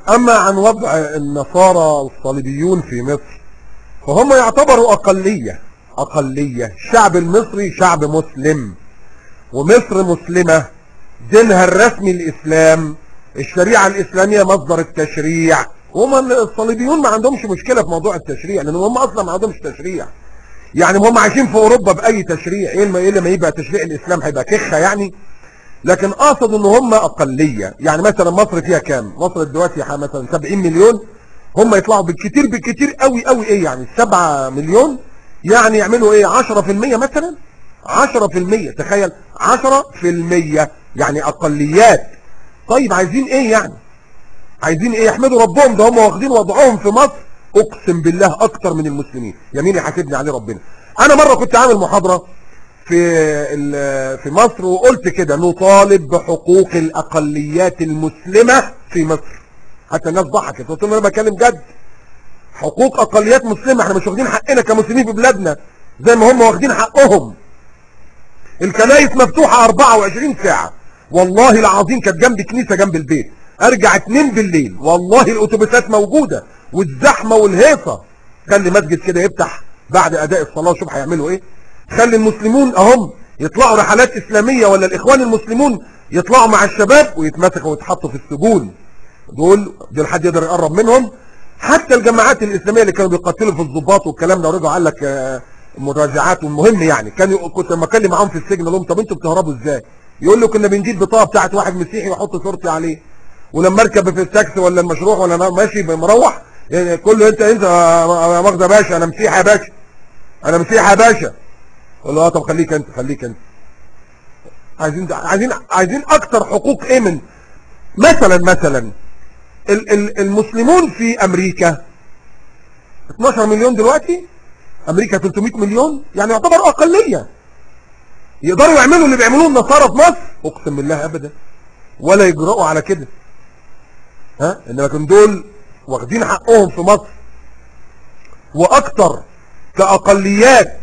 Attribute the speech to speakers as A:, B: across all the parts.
A: اما عن وضع النصارى الصليبيون في مصر فهم يعتبروا اقلية اقلية الشعب المصري شعب مسلم ومصر مسلمة دينها الرسمي الاسلام الشريعة الاسلامية مصدر التشريع هم الصليبيون ما عندهمش مشكلة في موضوع التشريع لان هم اصلا ما عندهمش تشريع يعني هم عايشين في اوروبا باي تشريع ايه لما ايه لما يبقى تشريع الاسلام هيبقى كخة يعني لكن اقصد ان هم اقلية يعني مثلا مصر فيها كام مصر دلوقتي مثلا 70 مليون هم يطلعوا بالكتير بالكتير قوي قوي ايه يعني 7 مليون يعني يعملوا ايه 10% مثلا 10% تخيل 10% يعني اقليات طيب عايزين ايه يعني عايزين ايه يحمدوا ربهم ده هم واخدين وضعهم في مصر اقسم بالله اكتر من المسلمين يمين يحاسبني عليه ربنا انا مرة كنت عامل محاضرة في في مصر وقلت كده نطالب بحقوق الاقليات المسلمة في مصر حتى الناس ضحكت قلت لهم انا بكلم جد حقوق اقليات مسلمة احنا مش واخدين حقنا كمسلمين في بلادنا زي ما هم واخدين حقهم الكنايس مفتوحة 24 ساعة والله العظيم كانت جنب كنيسة جنب البيت ارجع اتنين بالليل والله الاتوبيسات موجودة والزحمة والهيصة خلي مسجد كده يفتح بعد اداء الصلاة شوف هيعملوا ايه خلي المسلمون اهم يطلعوا رحلات اسلامية ولا الاخوان المسلمون يطلعوا مع الشباب ويتمسكوا ويتحطوا في السجون دول دول حد يقدر يقرب منهم حتى الجماعات الاسلامية اللي كانوا بيقتلوا في الضباط والكلام ده ورجعوا قال لك آه، مراجعات والمهم يعني كان كنت لما اكلم معاهم في السجن اقول لهم طب انتوا بتهربوا ازاي يقول له كنا بنجيب بطاقه بتاعت واحد مسيحي واحط صورتي عليه ولما اركب في التاكسي ولا المشروع ولا أنا ماشي مروح يعني كله انت انت يا ماخذ يا باشا انا مسيحي يا باشا انا مسيحي يا باشا قال له اه طب خليك انت خليك انت عايزين عايزين عايزين اكتر حقوق ايه من مثلا مثلا ال- ال- المسلمون في امريكا 12 مليون دلوقتي امريكا 300 مليون يعني يعتبر اقلية يقدروا يعملوا اللي بيعملوه النصارى في مصر اقسم بالله ابدا ولا يجرؤوا على كده ها انما كان دول واخدين حقهم في مصر واكتر كاقليات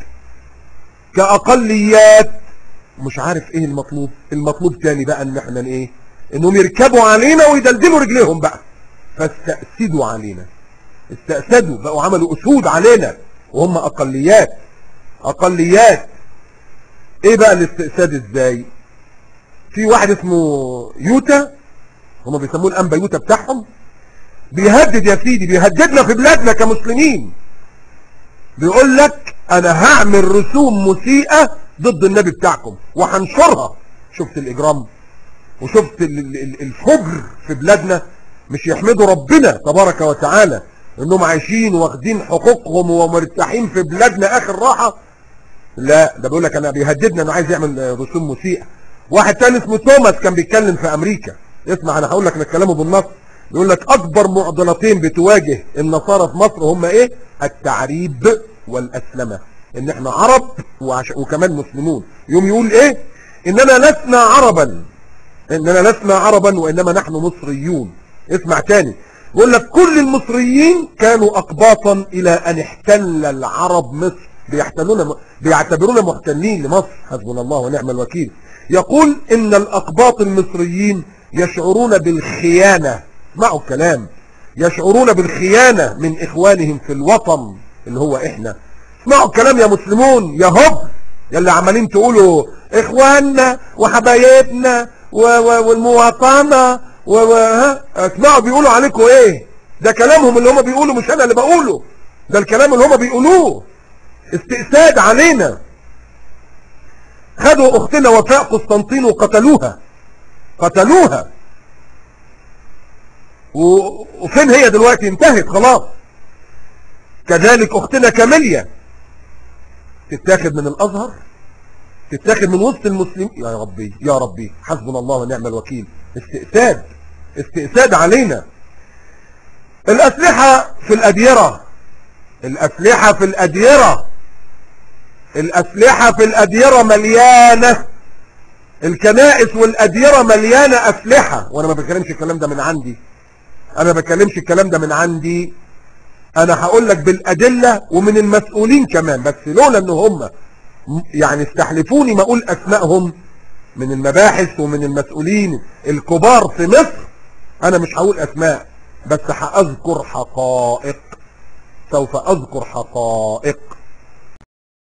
A: كاقليات مش عارف ايه المطلوب المطلوب تاني بقى ان احنا ايه انهم يركبوا علينا ويدلدلوا رجليهم بقى فاستأسدوا علينا استأسدوا بقوا عملوا اسود علينا وهم اقليات اقليات ايه بقى الاستئساد ازاي في واحد اسمه يوتا هم بيسموه الانبا يوتا بتاعهم بيهدد يا سيدي بيهددنا في بلادنا كمسلمين بيقول لك انا هعمل رسوم مسيئة ضد النبي بتاعكم وهنشرها شفت الاجرام وشفت ال- ال- ال- الفجر في بلادنا مش يحمدوا ربنا تبارك وتعالى انهم عايشين واخدين حقوقهم ومرتاحين في بلادنا اخر راحة لا ده بيقول لك انا بيهددنا انه عايز يعمل آه، رسوم مسيئة واحد تاني اسمه توماس كان بيتكلم في امريكا اسمع انا هقول لك نتكلمه بالنص يقول لك اكبر معضلتين بتواجه النصارى في مصر هم ايه التعريب والاسلمة ان احنا عرب وعش... وكمان مسلمون يوم يقول ايه اننا لسنا عربا اننا لسنا عربا وانما نحن مصريون اسمع تاني يقول لك كل المصريين كانوا اقباطا الى ان احتل العرب مصر بيحتلون بيعتبرونا محتلين لمصر حسبنا الله ونعم الوكيل يقول ان الاقباط المصريين يشعرون بالخيانة اسمعوا الكلام يشعرون بالخيانة من اخوانهم في الوطن اللي هو احنا اسمعوا الكلام يا مسلمون يا هب يلي عمالين تقولوا اخواننا وحبايبنا و و والمواطنة و و ها اسمعوا بيقولوا عليكم ايه ده كلامهم اللي هم بيقولوا مش انا اللي بقوله ده الكلام اللي هم بيقولوه استئساد علينا خدوا اختنا وفاء قسطنطين وقتلوها قتلوها و- وفين هي دلوقتي انتهت خلاص كذلك اختنا كاميليا تتاخد من الازهر تتاخد من وسط المسلمين يا ربي يا ربي حسبنا الله ونعم الوكيل استئساد استئساد علينا الاسلحة في الاديرة الاسلحة في الاديرة الاسلحة في الاديرة مليانة الكنائس والاديرة مليانة اسلحة وانا ما بتكلمش الكلام ده من عندي انا ما بتكلمش الكلام ده من عندي انا هقول لك بالادلة ومن المسؤولين كمان بس لولا ان هم يعني استحلفوني ما اقول اسمائهم من المباحث ومن المسؤولين الكبار في مصر انا مش هقول اسماء بس هأذكر حقائق سوف أذكر حقائق